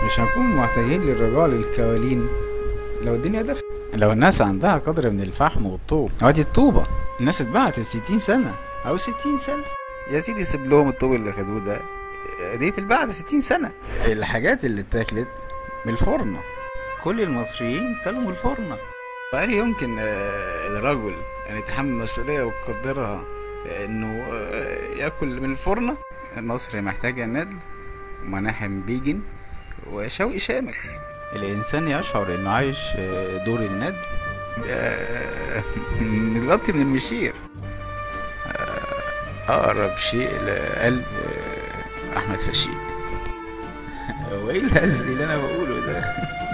مش هنكون محتاجين للرجال الكوالين لو الدنيا دفت لو الناس عندها قدر من الفحم والطوب وادي الطوبة الناس اتبعت ستين سنة أو ستين سنة يا سيدي سيب لهم الطوب اللي خدوه ده ديت البعد ستين سنة الحاجات اللي اتاكلت من الفرنة كل المصريين كلوا من الفرنة وهل يمكن آه، الرجل أن يتحمل المسؤولية ويقدرها إنه آه، ياكل من الفرنة مصر محتاجة ندل ومناحم بيجن وشوقي شامخ الإنسان يشعر إنه عايش آه، دور الندل آه، متغطي من المشير آه، أقرب شيء لقلب آه، أحمد فشيق هو إيه الهز اللي أنا بقوله ده